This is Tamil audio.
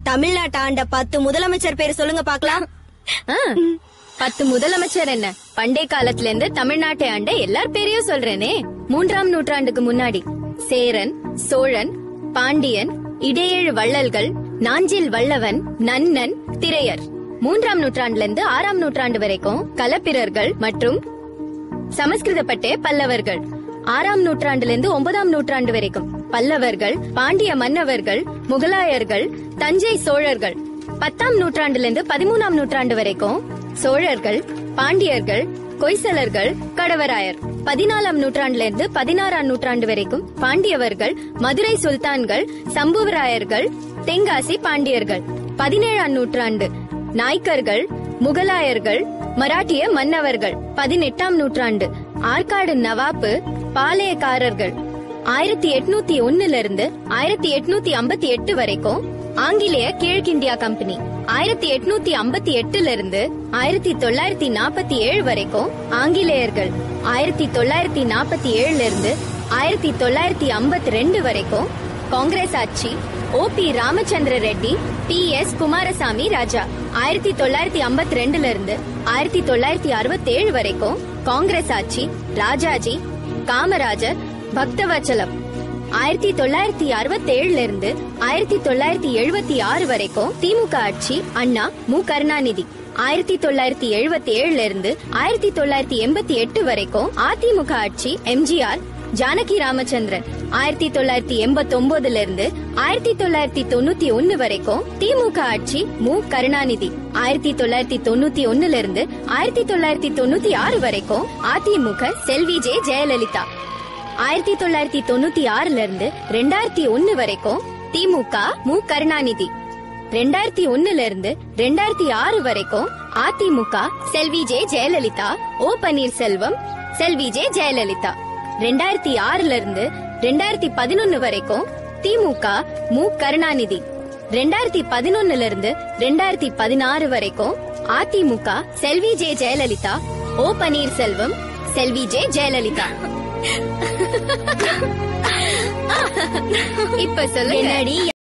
தமிழ்நாட்டு ஆண்ட பத்து முதலமைச்சர் பேர் சொல்லுங்க பாக்கலாம் ஆ, பத்து முதலமைச்சர் என்ன பண்டை காலத்துல இருந்து தமிழ்நாட்டை ஆண்ட எல்லார் பேரையும் சொல்றேனே மூன்றாம் நூற்றாண்டுக்கு முன்னாடி சேரன் சோழன் பாண்டியன் இடையேழு வள்ளல்கள் நாஞ்சில் வல்லவன் நன்னன் திரையர் மூன்றாம் நூற்றாண்டுல இருந்து ஆறாம் நூற்றாண்டு வரைக்கும் கலப்பிரர்கள் மற்றும் சமஸ்கிருதப்பட்டே பல்லவர்கள் ஆறாம் நூற்றாண்டுல இருந்து ஒன்பதாம் நூற்றாண்டு வரைக்கும் பல்லவர்கள் பாண்டிய மன்னவர்கள் முகலாயர்கள் தஞ்சை சோழர்கள் பத்தாம் நூற்றாண்டுல இருந்து பதிமூணாம் நூற்றாண்டு வரைக்கும் சோழர்கள் பாண்டியர்கள் கொய்சலர்கள் கடவராயர் பதினாலாம் நூற்றாண்டுல இருந்து பதினாறாம் நூற்றாண்டு வரைக்கும் பாண்டியவர்கள் மதுரை சுல்தான்கள் சம்புவராயர்கள் தென்காசி பாண்டியர்கள் பதினேழாம் நூற்றாண்டு நாய்க்கர்கள் முகலாயர்கள் மராட்டிய மன்னவர்கள் பதினெட்டாம் நூற்றாண்டு ஆற்காடு நவாப்பு பாளையக்காரர்கள் ஆயிரத்தி எட்நூத்தி ஒண்ணுல இருந்து ஆயிரத்தி எட்நூத்தி ஐம்பத்தி எட்டு வரைக்கும் ஆங்கிலேய கிழக்கிந்தியா கம்பெனி ஆயிரத்தி எட்நூத்தி ஐம்பத்தி எட்டுல இருந்து ஆயிரத்தி தொள்ளாயிரத்தி நாற்பத்தி ஏழு வரைக்கும் ஆங்கிலேயர்கள் ஆயிரத்தி தொள்ளாயிரத்தி நாற்பத்தி ஏழுல இருந்து ஆயிரத்தி தொள்ளாயிரத்தி ஐம்பத்தி ரெண்டு வரைக்கும் காங்கிரஸ் ஆட்சி O P Ramachandra Reddy P S Kumaraswamy Raja ஆயிரத்தி தொள்ளாயிரத்தி ஐம்பத்தி ரெண்டுல இருந்து ஆயிரத்தி தொள்ளாயிரத்தி அறுபத்தி ஏழு வரைக்கும் காங்கிரஸ் ஆட்சி ராஜாஜி காமராஜர் பக்தவச்சலம் ஆயிரத்தி தொள்ளாயிரத்தி அறுபத்தி ஏழுல இருந்து ஆயிரத்தி தொள்ளாயிரத்தி எழுபத்தி ஆறு வரைக்கும் திமுக ஆட்சி அண்ணா மு கருணாநிதி ஆயிரத்தி தொள்ளாயிரத்தி எழுபத்தி ஏழுல இருந்து ஆயிரத்தி தொள்ளாயிரத்தி எண்பத்தி எட்டு வரைக்கும் அதிமுக ஆட்சி எம்ஜிஆர் ஜானகி ராமச்சந்திரன் ஆயிரத்தி தொள்ளாயிரத்தி எண்பத்தி ஒன்பதுல இருந்து ஆயிரத்தி தொள்ளாயிரத்தி தொண்ணூத்தி ஒன்னு வரைக்கும் திமுக ஆட்சி மு கருணாநிதி ஆயிரத்தி தொள்ளாயிரத்தி தொண்ணூத்தி ஒன்னுல இருந்து ஆயிரத்தி தொள்ளாயிரத்தி தொண்ணூத்தி ஆறு வரைக்கும் அதிமுக செல்வி ஜே ஜெயலலிதா ஆயிரத்தி தொள்ளாயிரத்தி தொண்ணூத்தி ஆறுல இருந்து ரெண்டாயிரத்தி ஒன்னு வரைக்கும் திமுக மு கருணாநிதி ரெண்டாயிரத்தி ஒண்ணுல இருந்து ரெண்டாயிரத்தி ஆறு வரைக்கும் அதிமுக செல்வி ஜே ஜெயலலிதா ஓ பன்னீர்செல்வம் செல்வி ஜே ஜெயலலிதா ரெண்டாயிரத்தி ஆறுல இருந்து ரெண்டாயிரத்தி பதினொன்னு வரைக்கும் திமுக மு கருணாநிதி ரெண்டாயிரத்தி பதினொன்னுல இருந்து ரெண்டாயிரத்தி பதினாறு வரைக்கும் அதிமுக செல்வி ஜே ஜெயலலிதா ஓ பன்னீர்செல்வம் செல்வி ஜே ஜெயலலிதா இப்ப சொல்லுங்க என்னடி